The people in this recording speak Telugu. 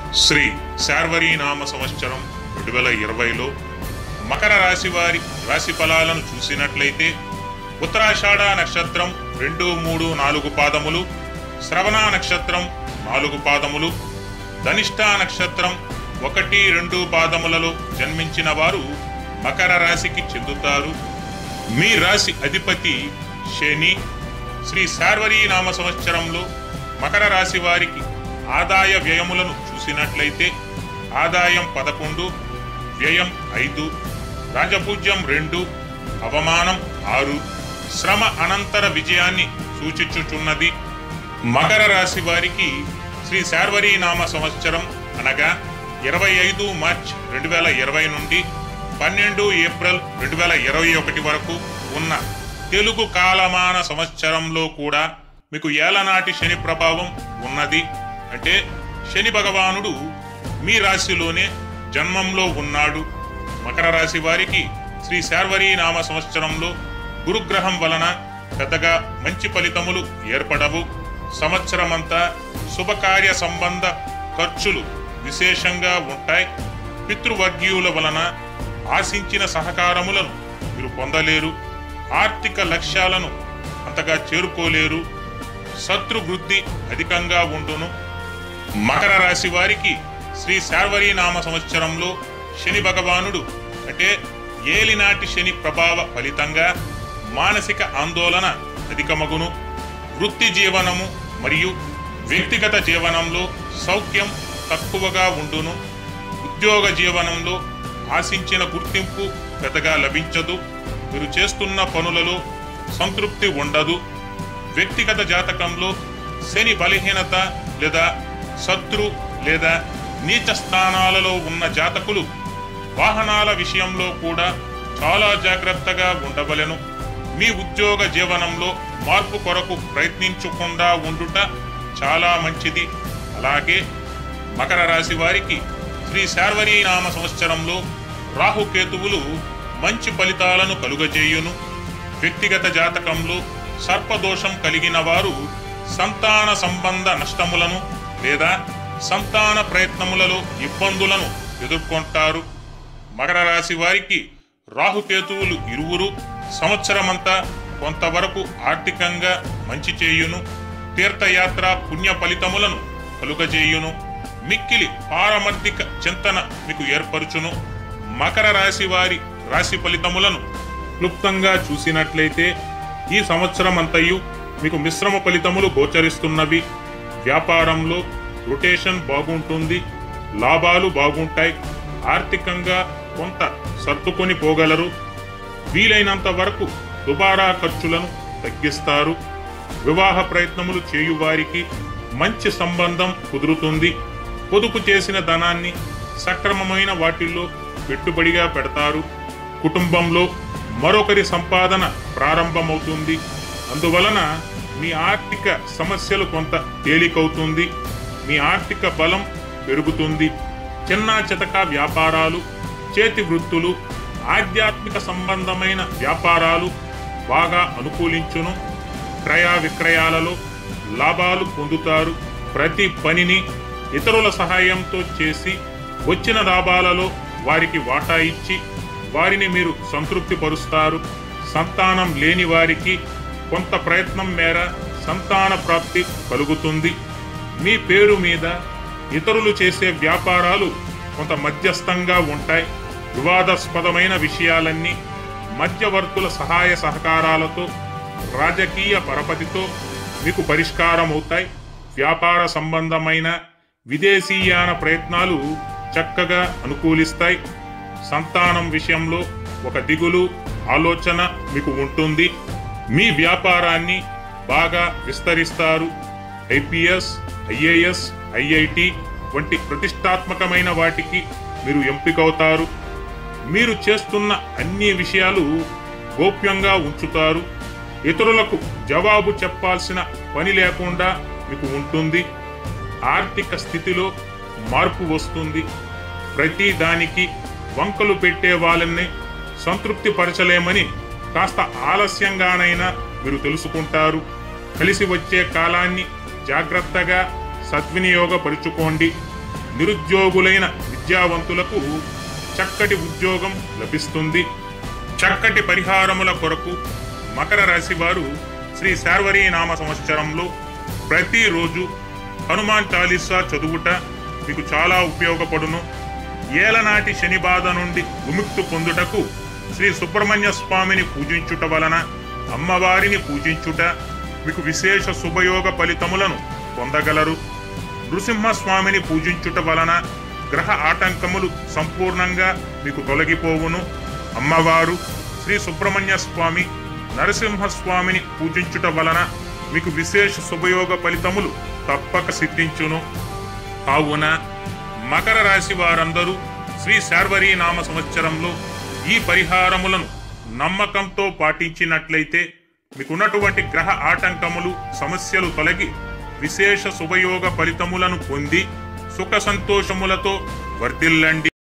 శ్రీ శార్వరీనామ సంవత్సరం రెండు వేల ఇరవైలో మకర రాశి వారి రాశి ఫలాలను చూసినట్లయితే ఉత్తరాషాఢ నక్షత్రం రెండు మూడు నాలుగు పాదములు శ్రవణ నక్షత్రం నాలుగు పాదములు ధనిష్ట నక్షత్రం ఒకటి రెండు పాదములలో జన్మించిన వారు మకర రాశికి చెందుతారు మీ రాశి అధిపతి శని శ్రీ శార్వరీ నామ సంవత్సరంలో మకర రాశి వారికి ఆదాయ వ్యయములను చూసినట్లయితే ఆదాయం పదకొండు వ్యయం ఐదు రాజపూజ్యం రెండు అవమానం ఆరు శ్రమ అనంతర విజయాన్ని సూచించుచున్నది మకర రాశి వారికి శ్రీ శార్వరీ నామ సంవత్సరం అనగా ఇరవై ఐదు మార్చ్ రెండు వేల ఇరవై నుండి పన్నెండు ఏప్రిల్ రెండు వేల ఇరవై ఒకటి వరకు ఉన్న తెలుగు కాలమాన సంవత్సరంలో కూడా మీకు ఏలనాటి శని ప్రభావం ఉన్నది అంటే శని భగవానుడు మీ రాశిలోనే జన్మంలో ఉన్నాడు మకర రాశి వారికి శ్రీ శార్వరీ నామ సంవత్సరంలో గురుగ్రహం వలన పెద్దగా మంచి ఫలితములు ఏర్పడవు సంవత్సరమంతా శుభకార్య సంబంధ ఖర్చులు విశేషంగా ఉంటాయి పితృవర్గీయుల వలన ఆశించిన సహకారములను మీరు పొందలేరు ఆర్థిక లక్ష్యాలను అంతగా చేరుకోలేరు శత్రువృద్ధి అధికంగా ఉండును మకర రాశి వారికి శ్రీ శార్వరీ నామ సంవత్సరంలో శని భగవానుడు అంటే ఏలినాటి శని ప్రభావ ఫలితంగా మానసిక ఆందోళన అధికమగును వృత్తి జీవనము మరియు వ్యక్తిగత జీవనంలో సౌఖ్యం తక్కువగా ఉండును ఉద్యోగ జీవనంలో ఆశించిన గుర్తింపు పెద్దగా లభించదు మీరు చేస్తున్న పనులలో సంతృప్తి ఉండదు వ్యక్తిగత జాతకంలో శని బలహీనత లేదా శత్రు లేదా నీచ స్థానాలలో ఉన్న జాతకులు వాహనాల విషయంలో కూడా చాలా జాగ్రత్తగా ఉండవలెను మీ ఉద్యోగ జీవనంలో మార్పు కొరకు ప్రయత్నించకుండా ఉండుట చాలా మంచిది అలాగే మకర రాశి వారికి శ్రీ శార్వరీ నామ సంవత్సరంలో రాహుకేతువులు మంచి ఫలితాలను కలుగజేయును వ్యక్తిగత జాతకంలో సర్పదోషం కలిగిన వారు సంతాన సంబంధ నష్టములను లేదా సంతాన ప్రయత్నములలో ఇబ్బందులను ఎదుర్కొంటారు మకర రాశి వారికి రాహుకేతువులు ఇరువురు సంవత్సరమంతా కొంతవరకు ఆర్థికంగా మంచి చేయును తీర్థయాత్ర పుణ్య ఫలితములను కలుగజేయును మిక్కిలి పారమార్థిక చింతన మీకు ఏర్పరుచును మకర రాశి వారి రాశి ఫలితములను క్లుప్తంగా చూసినట్లయితే ఈ సంవత్సరం అంతయు మీకు మిశ్రమ ఫలితములు గోచరిస్తున్నవి వ్యాపారంలో రొటేషన్ బాగుంటుంది లాభాలు బాగుంటాయి ఆర్థికంగా కొంత సర్దుకొని పోగలరు వీలైనంత వరకు దుబారా ఖర్చులను తగ్గిస్తారు వివాహ ప్రయత్నములు చేయువారికి మంచి సంబంధం కుదురుతుంది పొదుపు చేసిన ధనాన్ని సక్రమమైన వాటిల్లో పెట్టుబడిగా పెడతారు కుటుంబంలో మరొకరి సంపాదన ప్రారంభమవుతుంది అందువలన మీ ఆర్థిక సమస్యలు కొంత తేలికవుతుంది మీ ఆర్థిక బలం పెరుగుతుంది చిన్న చితక వ్యాపారాలు చేతి వృత్తులు ఆధ్యాత్మిక సంబంధమైన వ్యాపారాలు బాగా అనుకూలించును క్రయ విక్రయాలలో లాభాలు పొందుతారు ప్రతి పనిని ఇతరుల సహాయంతో చేసి వచ్చిన లాభాలలో వారికి వాటా ఇచ్చి వారిని మీరు సంతృప్తి పరుస్తారు సంతానం లేని వారికి కొంత ప్రయత్నం మేర సంతాన ప్రాప్తి కలుగుతుంది మీ పేరు మీద ఇతరులు చేసే వ్యాపారాలు కొంత మధ్యస్థంగా ఉంటాయి వివాదాస్పదమైన విషయాలన్నీ మధ్యవర్తుల సహాయ సహకారాలతో రాజకీయ పరపతితో మీకు పరిష్కారం అవుతాయి వ్యాపార సంబంధమైన విదేశీయాన ప్రయత్నాలు చక్కగా అనుకూలిస్తాయి సంతానం విషయంలో ఒక దిగులు ఆలోచన మీకు ఉంటుంది మీ వ్యాపారాన్ని బాగా విస్తరిస్తారు ఐపీఎస్ ఐఏఎస్ ఐఐటి వంటి ప్రతిష్టాత్మకమైన వాటికి మీరు ఎంపికవుతారు మీరు చేస్తున్న అన్ని విషయాలు గోప్యంగా ఉంచుతారు ఇతరులకు జవాబు చెప్పాల్సిన పని లేకుండా మీకు ఉంటుంది ఆర్థిక స్థితిలో మార్పు వస్తుంది ప్రతి దానికి వంకలు పెట్టే వాళ్ళని సంతృప్తి పరచలేమని కాస్త ఆలస్యంగానైనా మీరు తెలుసుకుంటారు కలిసి వచ్చే కాలాన్ని జాగ్రత్తగా సద్వినియోగపరుచుకోండి నిరుద్యోగులైన విద్యావంతులకు చక్కటి ఉద్యోగం లభిస్తుంది చక్కటి పరిహారముల కొరకు మకర రాశి వారు శ్రీ శార్వరీ నామ సంవత్సరంలో ప్రతిరోజు హనుమాన్ చాలీసా చదువుట మీకు చాలా ఉపయోగపడును ఏలనాటి శని బాధ నుండి విముక్తి పొందుటకు శ్రీ సుబ్రహ్మణ్య స్వామిని పూజించుట వలన అమ్మవారిని పూజించుట మీకు విశేష శుభయోగ ఫలితములను పొందగలరు నృసింహస్వామిని పూజించుట వలన గ్రహ ఆటంకములు సంపూర్ణంగా మీకు తొలగిపోవును అమ్మవారు శ్రీ సుబ్రహ్మణ్య స్వామి నరసింహస్వామిని పూజించుట వలన మీకు విశేష శుభయోగ ఫలితములు తప్పక సిద్ధించును కావున మకర రాశి వారందరూ శ్రీ శార్వరీ నామ సంవత్సరంలో ఈ పరిహారములను నమ్మకంతో పాటించినట్లయితే మీకున్నటువంటి గ్రహ ఆటంకములు సమస్యలు తొలగి విశేష శుభయోగ ఫలితములను పొంది సుఖ సంతోషములతో వర్ధిల్లండి